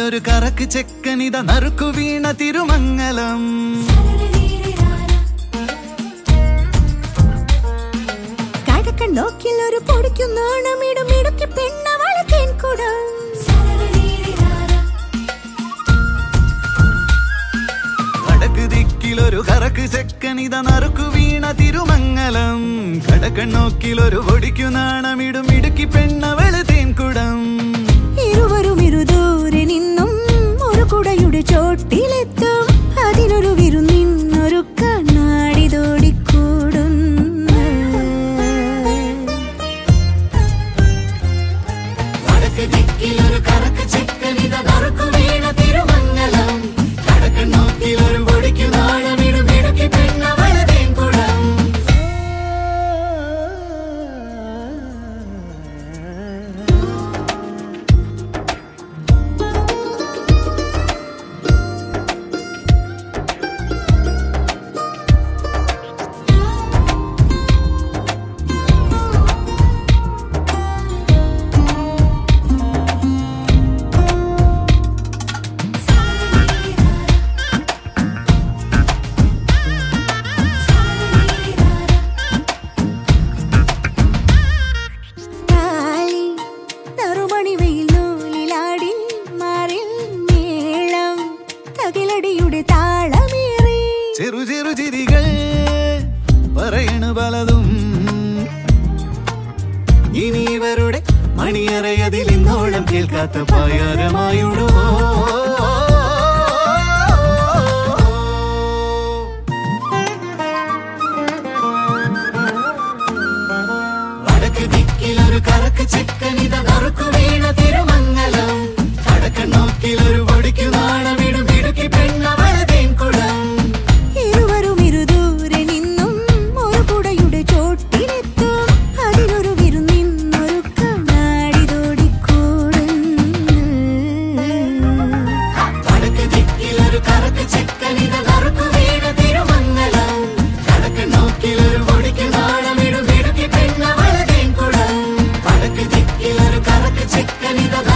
ദിക്കിലൊരു കറക്ക് ചെക്കനിത നറുക്കു വീണ തിരുമംഗലം കടക്കൻ നോക്കിൽ ഒരു പൊടിക്കും നാണമിടും ഇടുക്കി പെണ്ണവളെ തേൻകുടം വടക്ക് ദിക്കിലൊരു കറക്ക് ചെക്കനിത നറുക്കു വീണ തിരുമംഗലം കടക്കണ്ണോക്കിലൊരു പൊടിക്കു നാണമിടും ഇടുക്കി പെണ്ണവള് തേൻകുടം ഇരുവരും ഇരുദൂരെ നിന്നും ഒരു കുടയുടെ ചോട്ടിലെത്തും അതിനൊരു വിരുന്നിന്നൊരു കണ്ണാടി തോടിക്കൂടും വടക്ക് ദിക്കിലൊരു കറക്ക് ചെക്കനിത നറുക്കു വീണ തിരുമംഗലം കടക്കണ്ണോക്കിലൊരു പൊടിക്കു നാണമിടും ഇടുക്കി പെണ്ണവള് തേൻകുടം താലി നറുമണി വെയിൽ നൂലിലാടി മാറിൽ മേളം തകിലടിയുടെ താളമേറി ചെറു ചെറു ചിരികൾ പറയണു പലതും ഇനി ഇവരുടെ മണിയറയതിൽ ഇന്നോളം കേൾക്കാത്ത പായാരമായുടുമോ വടക്ക് ദിക്കിലൊരു കറക്ക് ചെക്കനിത നറുക്കു വീണ തിരുമംഗലം വടക്ക് നോക്കിലൊരു പൊടിക്കു നാണമിടും ഇടുക്കി പെണ്ണവള തേൻകുടം ഇരുവരും ഇരുദൂരെ നിന്നും ഒരു കുടയുടെ ചോട്ടിലെത്തും അതിനൊരു വിരുന്നിന്നൊരു കണ്ണാടി തോടിക്കൂടും വടക്ക് ദിക്കിലൊരു കറക്ക് ചെക്കനിത നറുക്കു വീണ തിരുമംഗലം കടക്ക് നോക്കിലൊരു പൊടിക്ക് നാണമിടും ഇടുക്കി പെണ്ണവള തേൻകുടം വടക്ക് ദിക്കിലൊരു കറക്ക് ചെക്കനിത